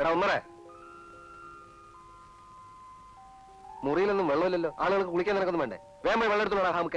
എടാ ഉമ്മറേ മുറിയിലൊന്നും വെള്ളമില്ലല്ലോ ആളുകൾക്ക് കുളിക്കാൻ നിനക്കൊന്നും വേണ്ടേ വേഗം പോയി വെള്ളം എടുത്തോളാ ഹാമുക്കെ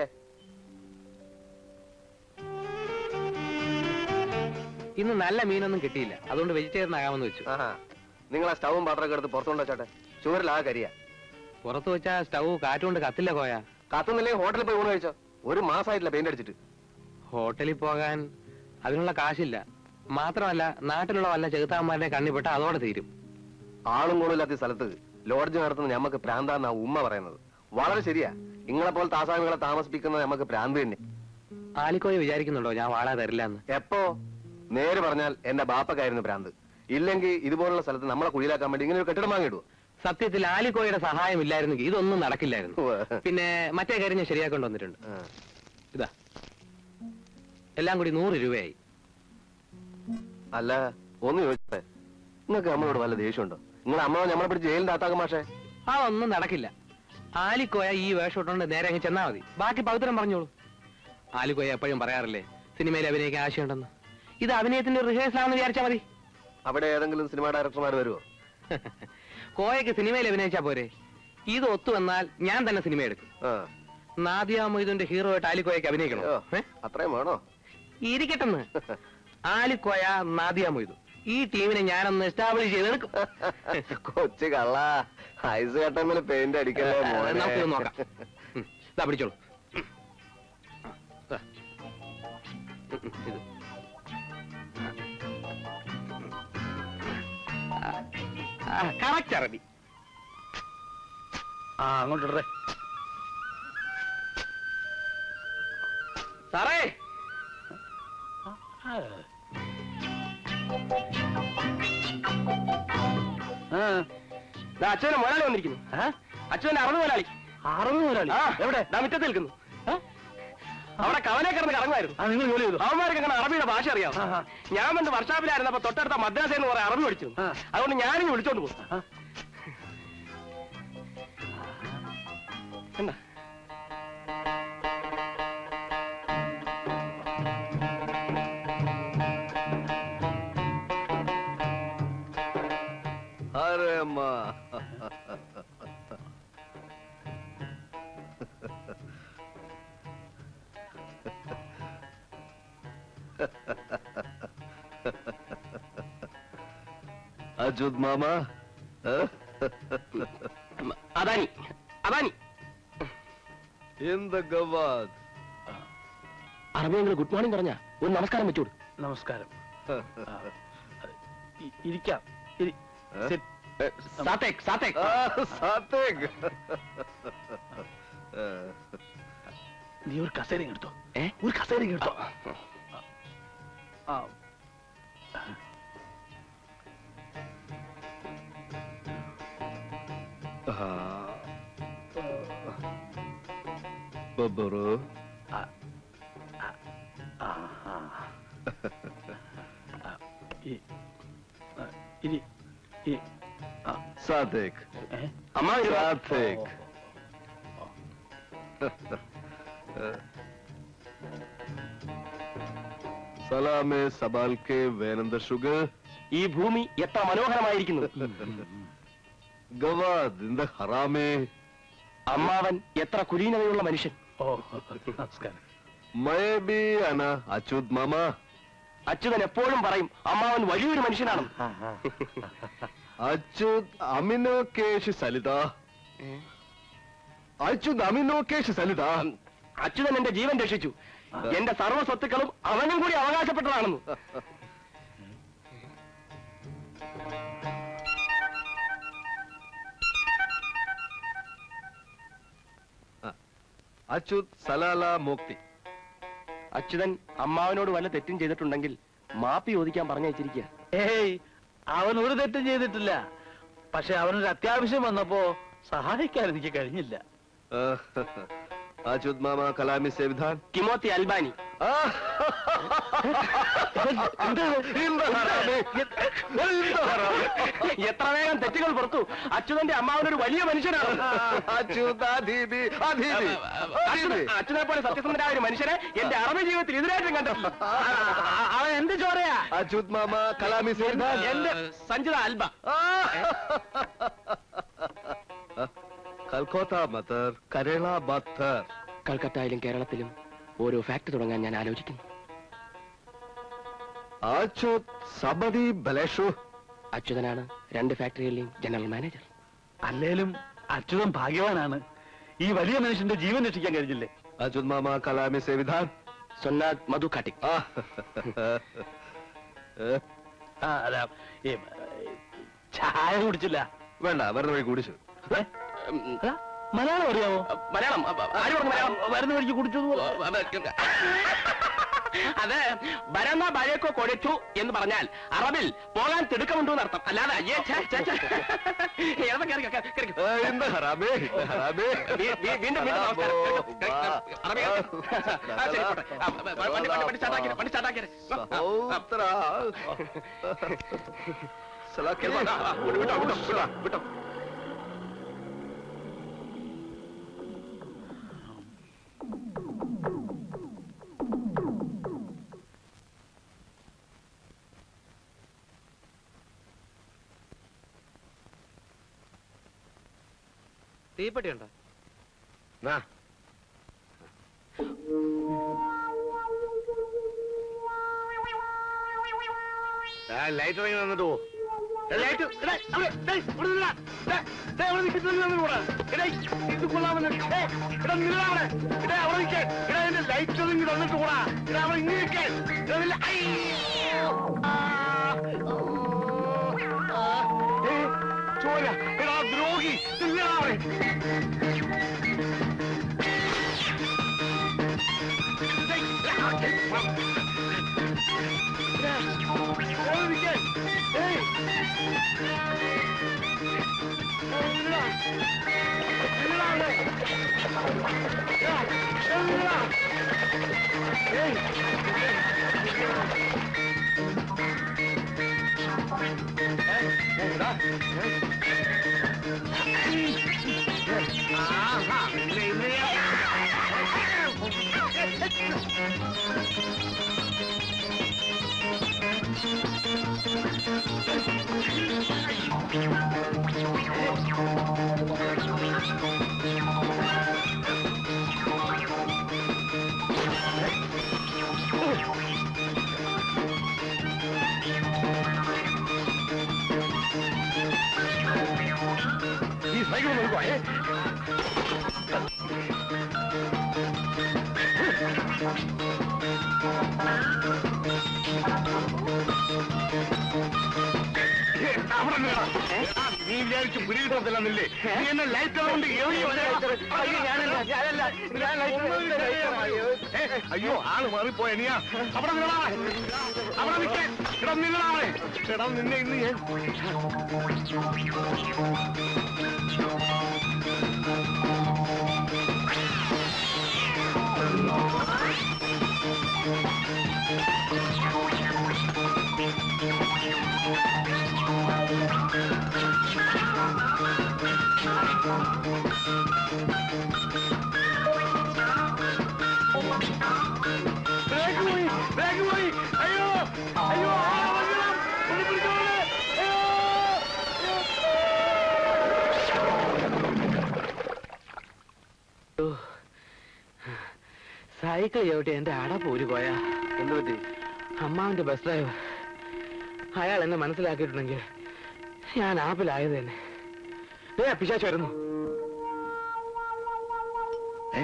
ഇന്ന് നല്ല മീനൊന്നും കിട്ടിയില്ല അതുകൊണ്ട് വെജിറ്റേറിയൻ ആകാമെന്ന് വെച്ചു ആഹാ നിങ്ങൾ ആ സ്റ്റൗവും പാത്രമൊക്കെ എടുത്ത് പുറത്തുകൊണ്ട് വെച്ചോട്ടെ ചുവരിൽ ആ കരിയ പുറത്ത് വെച്ചാ സ്റ്റൗ കാറ്റുകൊണ്ട് കത്തില്ല കോയ കത്തുന്നില്ലെങ്കിൽ ഹോട്ടലിൽ പോയി ഊണ് കഴിച്ചോ ഒരു മാസമായിട്ടില്ല പെയിന്റ് അടിച്ചിട്ട് ഹോട്ടലിൽ പോകാൻ അതിനുള്ള കാശില്ല മാത്രമല്ല നാട്ടിലുള്ള വല്ല ചെകുത്താന്മാരുടെ കണ്ണിപ്പെട്ട അതോടെ തീരും ആളും കൂടുതലാത്ത ഈ സ്ഥലത്ത് ലോഡ്ജ് നടത്തുന്ന ഞമ്മക്ക് പ്രാന്താന്നാ ഉമ്മ പറയുന്നത് വളരെ ശരിയാ നിങ്ങളെ പോലത്തെ ആസാമികളെ താമസിപ്പിക്കുന്നത് നമുക്ക് പ്രാന്ത് തന്നെ ആലിക്കോയ വിചാരിക്കുന്നുണ്ടോ ഞാൻ വാള തരില്ല എന്ന് എപ്പോ നേര് പറഞ്ഞാൽ എന്റെ ബാപ്പക്കായിരുന്നു പ്രാന്ത് ഇല്ലെങ്കിൽ ഇതുപോലുള്ള സ്ഥലത്ത് നമ്മളെ കുഴിയിലാക്കാൻ വേണ്ടി ഇങ്ങനെ ഒരു കെട്ടിടം വാങ്ങിയിടുവോ സത്യത്തിൽ ആലിക്കോയുടെ സഹായം ഇല്ലായിരുന്നെങ്കിൽ ഇതൊന്നും നടക്കില്ലായിരുന്നു ഉവ്വ്. പിന്നെ മറ്റേ കാര്യം ഞാൻ ശരിയാക്കൊണ്ട് വന്നിട്ടുണ്ട് ആ. ഇതാ എല്ലാം കൂടി നൂറ് രൂപയായി അല്ല ഒന്ന് ചോദിച്ചേ നിങ്ങൾക്ക് നമ്മളോട് വല്ല ദേഷ്യമുണ്ടോ നിങ്ങൾ അമ്മ നമ്മളെ പിടിച്ച് ജയിലിന്റെ അകത്താക്കും മാഷേ അതൊന്നും നടക്കില്ല ആലിക്കോയ ഈ വേഷം ഇട്ടുകൊണ്ട് നേരെ അങ്ങ് ചെന്നാ മതി ബാക്കി പവിത്രം പറഞ്ഞോളൂ ആലിക്കോയ എപ്പോഴും പറയാറില്ലേ സിനിമയിൽ അഭിനയിക്കാൻ ആശയമുണ്ടെന്ന് ഇത് അഭിനയത്തിന്റെ റിഹേഴ്സൽ ആണെന്ന് വിചാരിച്ചാ മതി അവിടെ ഏതെങ്കിലും സിനിമ ഡയറക്ടർമാർ വരുമോ കോയക്ക് സിനിമയിൽ അഭിനയിച്ചാ പോരെ ഇത് ഒത്തു വന്നാൽ ഞാൻ തന്നെ സിനിമ എടുക്കും ആ നാദിയ മൊയ്തുന്റെ ഹീറോ ആയിട്ട് ആലിക്കോയക്ക് അഭിനയിക്കണം അയ്യോ, ഏ? അത്രയും വേണോ ഇരിക്കട്ടെന്ന് ആലിക്കോയ നാദിയ മൊയ്തു ഈ ടീമിനെ ഞാനൊന്ന് എസ്റ്റാബ്ലിഷ് ചെയ്തെടുക്കും കൊച്ചു കള്ള ഐസ് കട്ടമ്മിൽ പെയിന്റ് അടിക്കല്ലേ മോനെ. നമുക്കിത് നോക്കാം ഉം, ഇതാ പിടിച്ചോളൂ ഉം. ദാ. ഉം, ഉം, ഇത് കറക്റ്റ് അറബി ആ അങ്ങോട്ടിടേ സാറേ ദാ അച്ഛനെ മുതലാളി വന്നിരിക്കുന്നു അച്ഛന്റെ അറുപത് മുതലാളി അറുപത് മുതലാളി ആ, എവിടെ ദാ മുറ്റത്ത് നിൽക്കുന്നു അവിടെ കവലെ കിടന്ന് കറങ്ങുമായിരുന്നു ആ നിങ്ങൾ ജോലി ചെയ്തു അവന്മാർക്ക് അങ്ങനെ അറബിയുടെ ഭാഷ അറിയാം ആ, ആ. ഞാൻ പണ്ട് വർഷാപ്പിലായിരുന്നപ്പോ തൊട്ടടുത്ത മദ്രാസയിൽ നിന്ന് കുറെ അറബി പഠിച്ചു ആ. അതുകൊണ്ട് ഞാനിങ്ങ് വിളിച്ചോണ്ട് പോകും ആ. എന്താ അരെ അമ്മ അജുദ് മാമ അദാനി അദാനി എന്ത് ഗവാദ് അറബിയെങ്കിൽ ഗുഡ് മോർണിംഗ് പറഞ്ഞ ഒരു നമസ്കാരം വെച്ചോട് നമസ്കാരം ആ, ഇ- ഇരിക്കാം ഇരി. Sit. സാത്തേക്ക് സാത്തേക്ക് സാത്തേക്ക് നീ ഒരു കസേര എടുത്തോ ഏ? ഒരു കസേര എടുത്തോ ആ ബബറു ആ, ആ, ആ. ആ, ഇ- ആ, ഇരി ഇ- ആ, സാത്തേക്ക് ഏ? അമ്മ വരുവാ. സാത്തേക്ക് സലാമെ സബാൽക്കെ വേനന്ദ ഷുഗർ ഈ ഭൂമി എത്ര മനോഹരമായിരിക്കുന്നു ഗവാദ് ഇന്ത ഹറാമേ അമ്മാവൻ എത്ര കുലീനതയുള്ള മനുഷ്യൻ ഓ നമസ്കാരം മയ ബി അന അച്യുത് മാമ അച്യുതൻ എപ്പോഴും പറയും അമ്മാവൻ വലിയൊരു മനുഷ്യനാണ് അച്യുത് അമിനോ കേശ് സലിത അച്യുത് അമിനോ കേശ് സലിത അച്യുതൻ എന്റെ ജീവൻ രക്ഷിച്ചു എന്റെ സർവ്വ സ്വത്തുക്കളും അവനും കൂടി അവകാശപ്പെട്ടതാണെന്ന് അച്യുത് സലാല മോക്തി അച്യുതൻ അമ്മാവനോട് വല്ല തെറ്റും ചെയ്തിട്ടുണ്ടെങ്കിൽ മാപ്പി ചോദിക്കാൻ പറഞ്ഞയച്ചിരിക്കുക ഏയ് അവൻ ഒരു തെറ്റും ചെയ്തിട്ടില്ല പക്ഷെ അവനൊരു അത്യാവശ്യം വന്നപ്പോ സഹായിക്കാൻ എനിക്ക് കഴിഞ്ഞില്ല അച്യുത് മാമ കലാമി സേവിധാൻ കിമോത്തി അൽബാനി ആ. എന്താ ഹറാമേ? എന്താ ഹറാമേ? എത്ര വേഗം തെറ്റുകൾ പുറത്തു അച്യുതന്റെ അമ്മാവനൊരു വലിയ മനുഷ്യനാണ് അച്യുതാധീതി, അധീതി, അധീതി. അച്യുതനെ പോലെ സത്യസന്ധനായ ഒരു മനുഷ്യനെ എന്റെ അറബി ജീവിതത്തിൽ ഇതിനായിട്ടും കണ്ടിട്ടില്ല അവൻ എന്ത് ചോരയാ അച്യുത് മാമ കലാമി സേർദാൻ. എന്റെ സഞ്ചിത അൽബ ആ. കൽക്കോത്ത മത്തർ കരള ബത്തർ കൽക്കത്തയിലും കേരളത്തിലും ഓരോ ഫാക്ടറി തുടങ്ങാൻ ഞാൻ ആലോചിക്കുന്നു അച്യുത് സബതി ബലേഷു അച്യുതനാണ് രണ്ട് ഫാക്ടറികളിലെയും ജനറൽ മാനേജർ അല്ലേലും അച്യുതൻ ഭാഗ്യവാനാണ് ഈ വലിയ മനുഷ്യന്റെ ജീവൻ രക്ഷിക്കാൻ കഴിഞ്ഞില്ലേ അച്യുത് മാമ കലാമി സേവിധാൻ സൊന്നാദ് മധു കാട്ടിക് ആ. ആ, അല്ല ഈ, ചായ കുടിച്ചില്ല വേണ്ട വെറുതെ വഴി കുടിച്ചു ഏ? ആ, മലയാളം അറിയാമോ മലയാളം ആര് പറഞ്ഞു മലയാളം വരുന്ന വഴിക്ക് കുടിച്ചു അത് ഭരണ ഭയക്കോ കൊടിച്ചു എന്ന് പറഞ്ഞാൽ അറബിൽ പോകാൻ തിടുക്കമുണ്ടോ എന്നർത്ഥം അല്ലാതെ അയ്യേ ഛെ, ഛെ, ഛെ. ഏതാ കേറി, കേറി, കേറി. എന്താ ഹറാമേ ഹറാമേ വീ- വീ- വീണ്ടും വീണ്ടും നമസ്കാരം കേറി, കേറി. അറബി കേറി. ആ, ശരി, പോട്ടെ. ആ, വണ്ടി വണ്ടി വണ്ടി സ്റ്റാർട്ടാക്കി വണ്ടി സ്റ്റാർട്ടാക്കി സഹോദര സലാക്കിയ വിട്ടോ വിട്ടോ വിട്ടോ വിട്ടോ തീപ്പെട്ടി ഉണ്ടോ ലൈറ്റ് ഇറങ്ങി വന്നിട്ട് പോ ലൈറ്റ് എടാ, അവിടെ, ഡേയ്, ഇവിടെ നിന്നെടാ. ഡേ, ഡേ, അവിടെ നിൽക്ക്, ഇവിടെ നിന്ന് കൂടാ. എടേ, ഇത് കൊള്ളാമെന്ന്. ഡേ, ഇവിടെ നിന്നെടാ അവിടെ. എടേ, അവിടെ നിൽക്ക്. എടാ, ഇതിന്റെ ലൈറ്റ് ഒന്ന് ഇങ്ങ് തന്നിട്ട് കൂടാ. എടാ, അവിടെ ഇങ്ങ് നിൽക്ക്. എടാ, നില്ല- അയ്യോ. ആ. ആ. ഏ, ചോര. എടാ, ദ്രോഹി. നിന്നെടാ അവിടെ. ഡേയ്, എടാ, എടാ, അവിടെ നിൽക്ക്. ഏയ് ഈ സൈക്കിൾ നോക്കുവാ ഏ അവിടെ നിന്നെടാ. എടാ, നീ വിചാരിച്ചു പിടികിട്ടത്തില്ലെന്നില്ലേ നീ എന്നെ ലൈറ്റ് കൊണ്ട് എഴുതി അയ്യോ ആള് മാറിപ്പോയ നീയാ അവിടെ നിന്നടാ അവിടെ നിൽക്കാൻ ഇടം നിന്നടാവേ ഇടം നിന്നെ ഇന്ന് ഞാൻ ബ്രേക്ക് പോയി ബ്രേക്ക് പോയി അയ്യോ അയ്യോ ആളെ വരണം ഒന്ന് പിടിച്ചോളെ അയ്യോ സൈക്കിൾ ചവിട്ടി എന്റെ അട പോരി പോയാ എന്ത് പറ്റി അമ്മാവിന്റെ ബസ് ഡ്രൈവർ അയാൾ എന്നെ മനസ്സിലാക്കിയിട്ടുണ്ടെങ്കിൽ ഞാൻ ആപ്പിലായത് തന്നെ ഏ പിശാച്ച് വരുന്നു ഏ?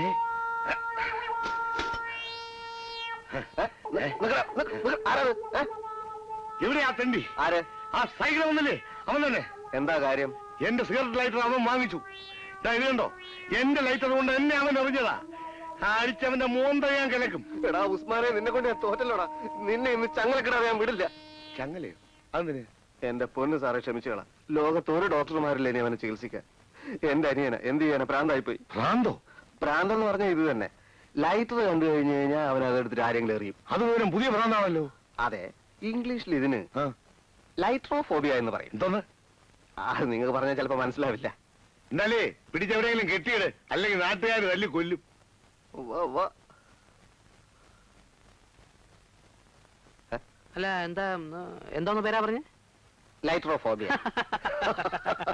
നിക്കടാ, നിക്ക്, നിക്ക്. ആരാത്? ഏ? എവിടെയാ തെണ്ടി ആര് ആ സൈക്കിൾ വന്നില്ലേ അവൻ തന്നെ എന്താ കാര്യം എന്റെ സിഗരറ്റ് ലൈറ്റർ അവൻ വാങ്ങിച്ചു ദാ ഇത് കണ്ടോ എന്റെ ലൈറ്റർ കൊണ്ട് എന്നെ അവൻ എറിഞ്ഞതാ അടിച്ചവന്റെ മോന്ത ഞാൻ കിടക്കും എടാ ഉസ്മാനെ നിന്നെ കൊണ്ട് ഞാൻ തോറ്റല്ലോടാ നിന്നെ ഇന്ന് ചങ്ങലക്കിടാതെ ഞാൻ വിടില്ല ചങ്ങലയോ അതിന് എന്റെ പൊന്ന് സാറെ ക്ഷമിച്ചുകളാ ലോകത്തോരു ഡോക്ടർമാരില്ലേ ഇനി അവനെ ചികിത്സിക്കാൻ എന്റെ അനിയന എന്ത് ചെയ്യാനാ പ്രാന്തായിപ്പോയി ഭ്രാന്തോ പ്രാന്തെന്ന് പറഞ്ഞാൽ ഇത് തന്നെ ലൈറ്റർ കണ്ടു കഴിഞ്ഞു കഴിഞ്ഞാൽ അവൻ അതെടുത്തിട്ട് ആരെങ്കിലും എറിയും അത് വിവരം പുതിയ ഭ്രാന്താണല്ലോ അതെ ഇംഗ്ലീഷിൽ ഇതിന് ആ, ലൈട്രോഫോബിയ എന്ന് പറയും എന്തോന്ന് അത് നിങ്ങൾക്ക് പറഞ്ഞാൽ ചിലപ്പോ മനസ്സിലാവില്ല എന്നാലേ പിടിച്ചെവിടെയെങ്കിലും കെട്ടിയിട് അല്ലെങ്കിൽ നാട്ടുകാർ തല്ലി കൊല്ലും ഉവ്വ് ഉവ്വ്. അല്ല എന്താ എന്തോന്ന് പേരാ പറഞ്ഞേ ലൈട്രോഫോബിയ